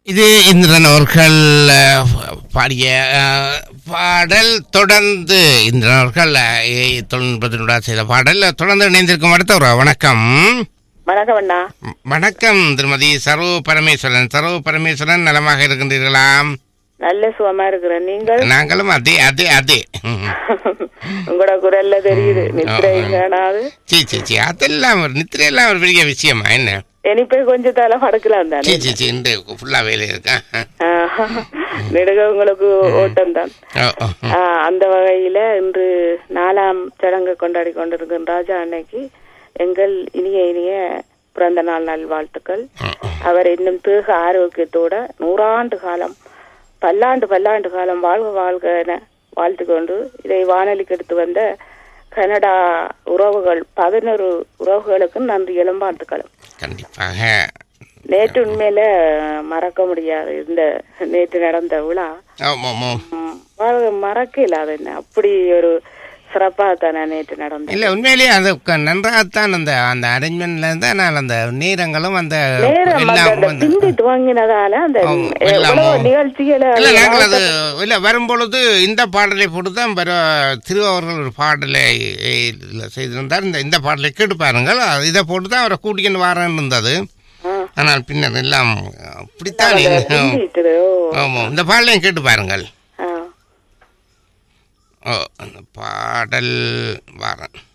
இது இந்திரன் அவர்கள் அஹ், பாடிய அஹ், பாடல் தொடர்ந்து இந்திரன் அவர்கள் அஹ், ஏ- தொழில்நுட்பத்தினுடன் செய்த பாடல் தொடர்ந்து இணைந்திருக்கும் அடுத்த ஒரு வணக்கம் வணக்கம் அண்ணா ம், வணக்கம் திருமதி சர்வ பரமேஸ்வரன் சர்வ பரமேஸ்வரன் நலமாக இருக்கின்றீர்களாம் நல்ல சுகமா இருக்கிறேன் நீங்கள் நாங்களும் அதே அதே அதே ம். உங்களோட குரல்ல தெரியுது நித்திரையும் காணாது சீ சீ சீ அதெல்லாம் ஒரு நித்திரையெல்லாம் ஒரு பெரிய விஷயமா என்ன இனிப்பே கொஞ்சம் தலை படுக்கலாம் தானே சீ சீ சீ இன்று ஃபுல்லா வேலை இருக்கேன் நெடுக உங்களுக்கு ஓட்டம் தான் ஓ, ஓ, ம். அந்த வகையில இன்று நாலாம் சடங்கு கொண்டாடி கொண்டிருக்கும் ராஜா அன்னைக்கு எங்கள் இனிய இனிய பிறந்த நாள் நல்வாழ்த்துக்கள் ம், ம். அவர் இன்னும் தேக ஆரோக்கியத்தோட நூறாண்டு காலம் பல்லாண்டு பல்லாண்டு காலம் வாழ்க வாழ்க என வாழ்த்து கொண்டு இதை வானொலிக்கு எடுத்து வந்த கனடா உறவுகள் பதினொரு உறவுகளுக்கும் நன்றி வாழ்த்துக்களும் கண்டிப்பாக நேற்று உண்மையில மறக்க முடியாது இந்த நேற்று நடந்த விழா ஆமாம் ஆமாம் ம், மற- மறக்க இல்லாத என்ன அப்படி ஒரு சிறப்பாக தானே நேற்று நடந்தது இல்ல உண்மையிலேயே அது க- நன்றாகத்தான் அந்த அந்த அரேஞ்ச்மெண்ட்ல இருந்தா நான் அந்த நேரங்களும் அந்த நேரம் எல்லாம் அந்த வந்து பிந்தி துவங்கினதால அந்த ஆமா, எவ்வளவு எல்லாம் நிகழ்ச்சிகளை இல்ல நாங்கள் அது இல்ல வரும்பொழுது இந்த பாடலை போட்டு தான் வர திரு அவர்கள் ஒரு பாடலை எ- இதுல செய்திருந்தார் இந்த இந்த பாடலை கேட்டு பாருங்கள் அது இதை போட்டு தான் அவரை கூட்டிக்கிட்டு வரேன்னு இருந்தது ஆ. ஆனால் பின்னர் எல்லாம் அப்படித்தான் அது இருந்து- பிந்திட்டுது, ஓ. ஆமாம் இந்த பாடலையும் கேட்டு பாருங்கள் ஆ. ஓ அந்த பாடல் வரேன்